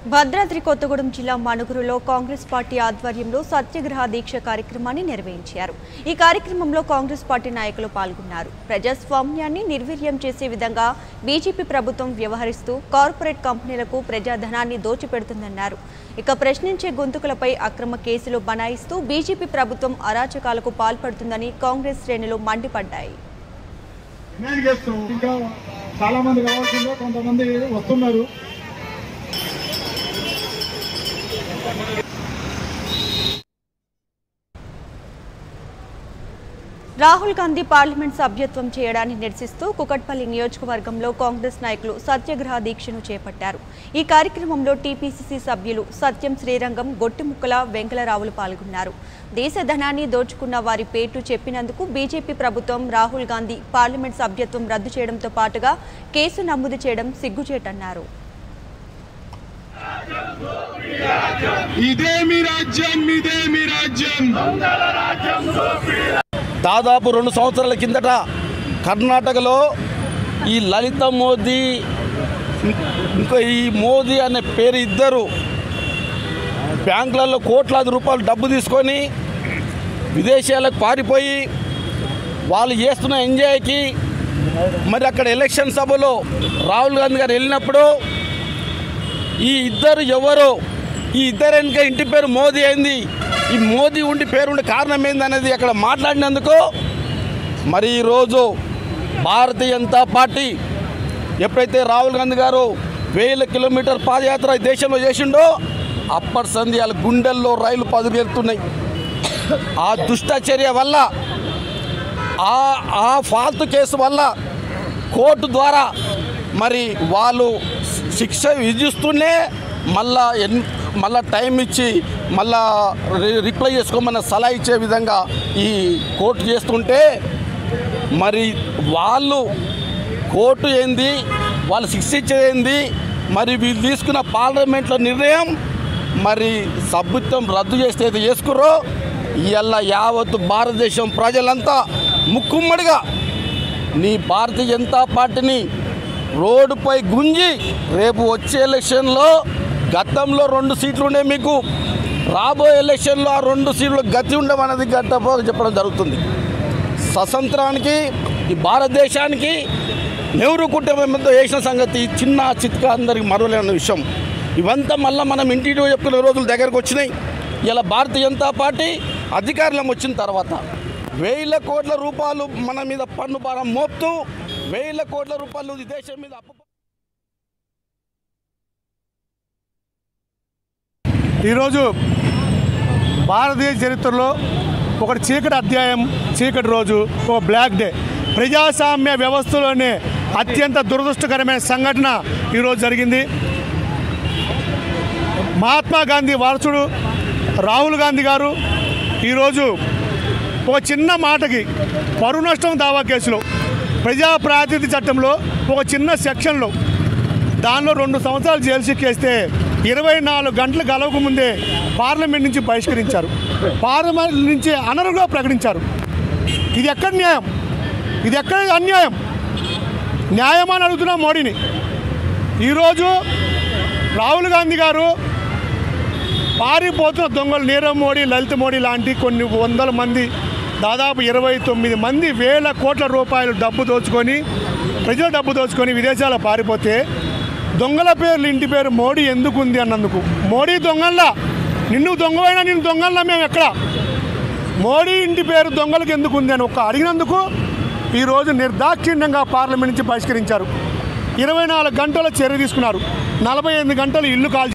భద్రాద్రి కొత్తగూడెం జిల్లా మణుగురులో కాంగ్రెస్ పార్టీ ఆధ్వర్యంలో సత్యాగ్రహ దీక్ష కార్యక్రమాన్ని నిర్వహించారు ఈ కార్యక్రమంలో కాంగ్రెస్ పార్టీ నాయకులు పాల్గొన్నారు ప్రజాస్వామ్యాన్ని నిర్వీర్యం చేసే విధంగా బీజేపీ ప్రభుత్వం వ్యవహరిస్తూ కార్పొరేట్ కంపెనీలకు ప్రజాధనాన్ని దోచిపెడుతుందన్నారు ఇక ప్రశ్నించే గొంతుకులపై అక్రమ కేసులు బనాయిస్తూ బీజేపీ ప్రభుత్వం అరాచకాలకు పాల్పడుతుందని కాంగ్రెస్ శ్రేణులు మండిపడ్డాయి డిమాండ్ చేస్తాం ఇంకా చాలా మంది కావాల్సిందే కొంతమంది వస్తున్నారు రాహుల్ గాంధీ పార్లమెంట్ సభ్యత్వం చేయడాన్ని నిరసిస్తూ కుకట్పల్లి నియోజకవర్గంలో కాంగ్రెస్ నాయకులు సత్యాగ్రహ దీక్షను చేపట్టారు ఈ కార్యక్రమంలో టీపీసీసీ సభ్యులు సత్యం శ్రీరంగం గొట్టిముక్కల వెంకలరావులు పాల్గొన్నారు దేశ ధనాన్ని దోచుకున్న వారి పేటు చెప్పినందుకు బీజేపీ ప్రభుత్వం రాహుల్ గాంధీ పార్లమెంట్ సభ్యత్వం రద్దు చేయడంతో పాటుగా కేసు నమోదు చేయడం సిగ్గుచేటన్నారు ఇదే మీ రాజ్యం ఇదే మీ రాజ్యం దాదాపు రెండు సంవత్సరాల కిందట కర్ణాటకలో ఈ లలిత మోదీ ఇంకా ఈ మోదీ అనే పేరు ఇద్దరు బ్యాంకులలో కోట్లాది రూపాయలు డబ్బు తీసుకొని విదేశాలకు పారిపోయి వాళ్ళు చేస్తున్న ఎంజాయ్కి మరి అక్కడ ఎలక్షన్ సభలో రాహుల్ గాంధీ గారు వెళ్ళినప్పుడు ఈ ఇద్దరు ఎవరు ఈ ఇద్దరు వెనుక ఇంటి పేరు మోదీ అయింది ఈ మోదీ ఉండి పేరుండి కారణం ఏంది అనేది అక్కడ మాట్లాడినందుకు మరి ఈరోజు భారతీయ జనతా పార్టీ ఎప్పుడైతే రాహుల్ గాంధీ గారు వేల కిలోమీటర్ పాదయాత్ర ఈ దేశంలో చేసిండో అప్పటి సంధి వాళ్ళ గుండెల్లో రైలు పదుగెడుతున్నాయి ఆ దుష్ట చర్య వల్ల ఆ ఆ ఫాల్తు కేసు వల్ల కోర్టు ద్వారా మరి వాళ్ళు శిక్ష విధిస్తూనే మళ్ళా ఎన్ మళ్ళా టైం ఇచ్చి మళ్ళా రి- రిప్లై చేసుకోమన్న సలహా ఇచ్చే విధంగా ఈ కోర్టు చేస్తుంటే మరి వాళ్ళు కోర్టు ఏంది వాళ్ళు శిక్ష ఇచ్చేది ఏంది మరి వీళ్ళు తీసుకున్న పార్లమెంట్లో నిర్ణయం మరి సభ్యత్వం రద్దు చేస్తే ఏది చేసుకుర్రో ఇవాళ యావత్తు భారతదేశం ప్రజలంతా ముక్కుమ్మడిగా నీ భారతీయ జనతా పార్టీని రోడ్డుపై గుంజి రేపు వచ్చే ఎలక్షన్లో గతంలో రెండు సీట్లు ఉండే మీకు రాబోయే ఎలక్షన్లో ఆ రెండు సీట్లు గతి ఉండమన్నది గట్టపో చెప్పడం జరుగుతుంది స్వతంత్రానికి ఈ భారతదేశానికి నెహ్రూ కుటుంబంతో వేసిన సంగతి చిన్న చిత్క అందరికి మరవలేని విషయం ఇవంతా మళ్ళీ మనం ఇంటిలో చెప్పుకునే రోజులు దగ్గరకు వచ్చినాయి ఇలా భారతీయ జనతా పార్టీ అధికారంలో వచ్చిన తర్వాత వేల కోట్ల రూపాయలు మన మీద పన్ను భారం మోపుతూ వేల కోట్ల రూపాయలు ఈ దేశం మీద అప్పు ఈరోజు భారతీయ చరిత్రలో ఒక చీకటి అధ్యాయం చీకటి రోజు ఒక బ్లాక్ డే ప్రజాస్వామ్య వ్యవస్థలోనే అత్యంత దురదృష్టకరమైన సంఘటన ఈరోజు జరిగింది మహాత్మా గాంధీ వారసుడు రాహుల్ గాంధీ గారు ఈరోజు ఒక చిన్న మాటకి పరువు నష్టం దావా కేసులో ప్రజా ప్రాతినిధ్య చట్టంలో ఒక చిన్న సెక్షన్లో దానిలో రెండు సంవత్సరాలు జైలు శిక్షేస్తే ఇరవై నాలుగు గంటలు గలవక ముందే పార్లమెంట్ నుంచి బహిష్కరించారు పార్లమెంట్ నుంచి అనర్హులుగా ప్రకటించారు ఇది ఎక్కడ న్యాయం ఇది ఎక్కడ అన్యాయం న్యాయమని అడుగుతున్నా మోడీని ఈరోజు రాహుల్ గాంధీ గారు పారిపోతున్న దొంగలు నీరవ్ మోడీ లలిత్ మోడీ లాంటి కొన్ని వందల మంది దాదాపు ఇరవై తొమ్మిది మంది వేల కోట్ల రూపాయలు డబ్బు దోచుకొని ప్రజల డబ్బు దోచుకొని విదేశాల పారిపోతే దొంగల పేర్లు ఇంటి పేరు మోడీ ఎందుకు ఉంది అన్నందుకు మోడీ దొంగల్లా నిన్ను దొంగవైనా నిన్ను దొంగల్లా మేము ఎక్కడ మోడీ ఇంటి పేరు దొంగలకు ఎందుకు ఉంది అని ఒక్క అడిగినందుకు ఈరోజు నిర్దాక్షిణ్యంగా పార్లమెంట్ నుంచి బహిష్కరించారు ఇరవై నాలుగు గంటల చర్య తీసుకున్నారు నలభై ఎనిమిది గంటలు ఇల్లు కాల్